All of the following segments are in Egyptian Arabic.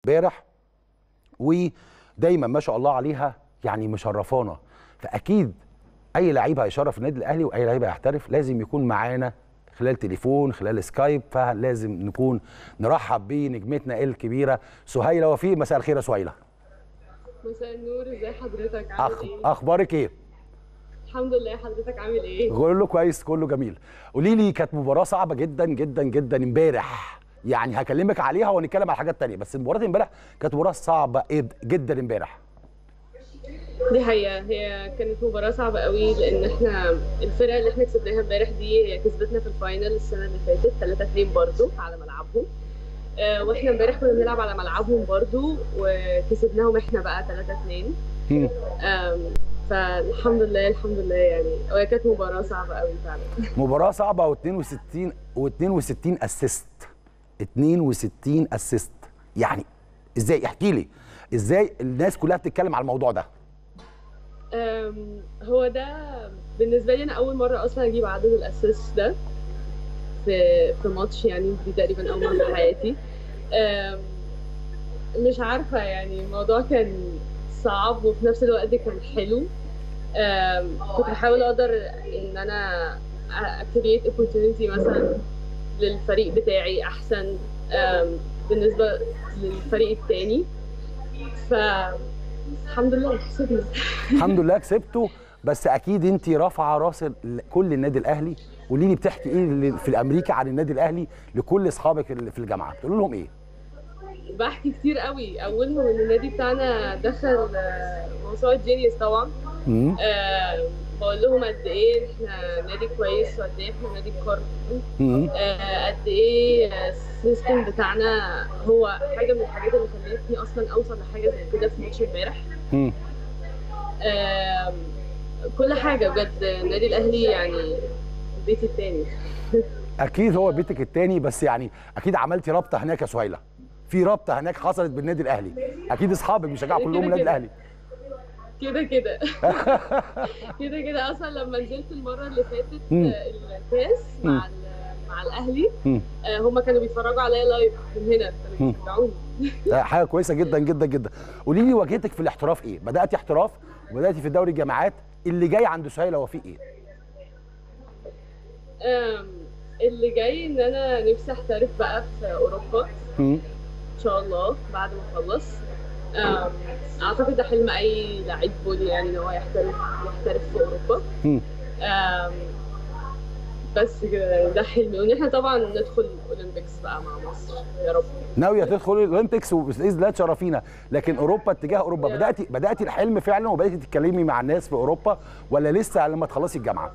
امبارح ودايما ما شاء الله عليها يعني مشرفانا فاكيد اي لعيب هيشرف النادي الاهلي واي لعيب هيحترف لازم يكون معانا خلال تليفون خلال سكايب فلازم نكون نرحب بنجمتنا الكبيره سهيله وفيق مساء الخير يا سهيله مساء النور ازي حضرتك عامل أخ... ايه؟ اخبارك ايه الحمد لله حضرتك عامل ايه؟ كله كويس كله جميل قولي لي كانت مباراه صعبه جدا جدا جدا امبارح يعني هكلمك عليها ونتكلم على حاجات تانية بس مباراه امبارح كانت مباراه صعبه إد- جدا امبارح دي حقيقة هي كانت مباراة صعبة قوي لأن احنا الفرقة اللي احنا كسبناها امبارح دي هي كسبتنا في الفاينل السنة اللي فاتت 3 2 برضو على ملعبهم آه، واحنا امبارح كنا بنلعب على ملعبهم برضو وكسبناهم احنا بقى 3 2 مم. آم، فالحمد لله الحمد لله يعني وهي كانت مباراة صعبة قوي فعلا مباراه صعبه و62 و62 اسيست 62 اسيست يعني ازاي احكي لي ازاي الناس كلها بتتكلم على الموضوع ده أم، هو ده بالنسبه لي انا اول مره اصلا اجيب عدد الاسيست ده في في ماتش يعني دي تقريبا اول مره في حياتي أم، مش عارفه يعني الموضوع كان صعب وفي نفس الوقت كان حلو أم، كنت بحاول اقدر ان انا اكريت opportunity مثلا للفريق بتاعي احسن أم، بالنسبه للفريق التاني ف الحمد لله كسبنا الحمد لله كسبته بس اكيد انت رافعه راس ال- كل النادي الاهلي قولي لي بتحكي ايه ل- في امريكا عن النادي الاهلي لكل اصحابك اللي في الجامعه بتقول لهم ايه بحكي كتير قوي اولهم ان النادي بتاعنا دخل آه، موسوعه جينيوس طبعا مم. آه، بقول لهم قد ايه احنا نادي كويس وقد ايه احنا نادي قاري مم. آه، قد ايه آه، السيستم بتاعنا هو حاجه من الحاجات اللي خلتني اصلا اوصل لحاجه زي كده في ماتش امبارح مم. آم، كل حاجه بجد النادي الاهلي يعني بيتي التاني اكيد هو بيتك التاني بس يعني اكيد عملتي رابطه هناك يا سهيله في رابطه هناك حصلت بالنادي الاهلي اكيد اصحابك بيشجعوا كده كلهم النادي كده. الاهلي كده كده كده كده اصلا لما نزلت المره اللي فاتت مم. آه، الكاس مم. مع ال- مع الاهلي مم. آه، هم كانوا بيتفرجوا عليا لايف من هنا مم. كانوا بيشجعوني ده حاجه كويسه جدا جدا جدا قولي لي واجهتك في الاحتراف ايه بداتي احتراف وبداتي في دوري الجامعات اللي جاي عند سهيله وفيق ايه آم، اللي جاي ان انا نفسي احترف بقى في اوروبا مم. ان شاء الله بعد ما اخلص آم، اعتقد ده حلم اي لعيب فولي يعني ان هو يحترف يحترف في اوروبا مم. آم، بس كده ده حلمي وان احنا طبعا ندخل اولمبيكس بقى مع مصر يا رب ناويه تدخلي الاولمبيكس وباذن الله تشرفينا لكن اوروبا اتجاه اوروبا يا. بداتي بداتي الحلم فعلا وبداتي تتكلمي مع الناس في اوروبا ولا لسه لما تخلصي الجامعه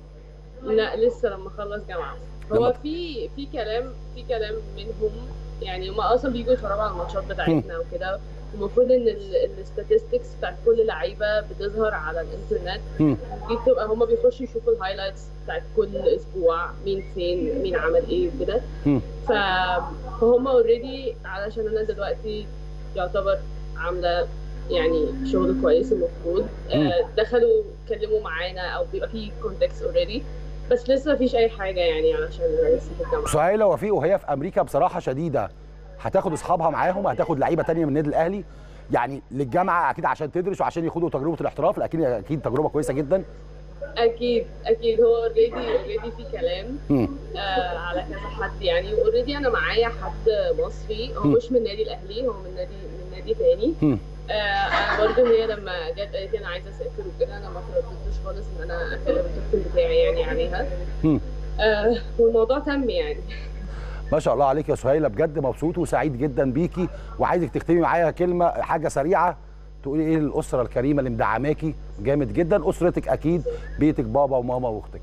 لا لسه لما اخلص جامعه لما هو ت- في في كلام في كلام منهم يعني هم اصلا بيجوا يتفرجوا على الماتشات بتاعتنا وكده المفروض ان الستاتستكس بتاعت كل لعيبه بتظهر على الانترنت مم. دي بتبقى هم بيخشوا يشوفوا الهايلايتس بتاعت كل اسبوع مين فين مين عمل ايه وكده مم. ف... فهم اوريدي علشان انا دلوقتي يعتبر عامله يعني شغل كويس المفروض مم. آه، دخلوا اتكلموا معانا او بيبقى في كونتكست اوريدي بس لسه مفيش اي حاجه يعني علشان أنا لسه في الجامعه سهيله وفيق وهي في امريكا بصراحه شديده هتاخد اصحابها معاهم هتاخد لعيبه تانية من النادي الاهلي يعني للجامعه اكيد عشان تدرس وعشان ياخدوا تجربه الاحتراف اكيد اكيد تجربه كويسه جدا اكيد اكيد هو اوريدي اوريدي في كلام مم. آه على كذا حد يعني اوريدي انا معايا حد مصري هو مم. مش من النادي الاهلي هو من نادي من نادي تاني مم. آه انا برضه هي لما جت قالت لي انا عايزه اسافر وكده انا ما ترددتش خالص ان انا اكلم الكابتن بتاعي يعني عليها مم. آه والموضوع تم يعني ما شاء الله عليك يا سهيله بجد مبسوط وسعيد جدا بيكي وعايزك تختمي معايا كلمه حاجه سريعه تقولي ايه للاسره الكريمه اللي مدعماكي جامد جدا اسرتك اكيد بيتك بابا وماما واختك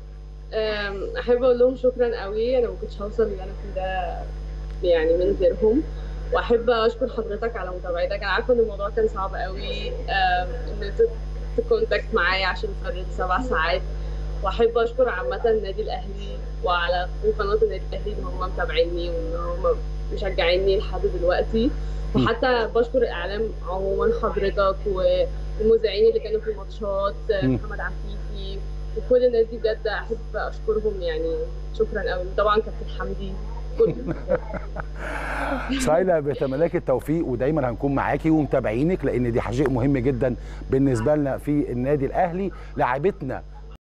آم، احب اقول لهم شكرا قوي انا ما كنتش هوصل اللي انا فيه ده يعني من غيرهم واحب اشكر حضرتك على متابعتك انا عارفه ان الموضوع كان صعب قوي آم، ان انت تكونتاكت معايا عشان فرد سبع ساعات واحب اشكر عامه النادي الاهلي وعلى وقناه النادي الاهلي ان هم متابعيني وان هم مشجعيني لحد دلوقتي وحتى بشكر الاعلام عموما حضرتك والمذيعين اللي كانوا في الماتشات مم. محمد عفيفي وكل الناس دي بجد احب اشكرهم يعني شكرا قوي طبعا كابتن حمدي كله سايلة بتمناك التوفيق ودايما هنكون معاكي ومتابعينك لان دي شيء مهم جدا بالنسبه لنا في النادي الاهلي لاعبتنا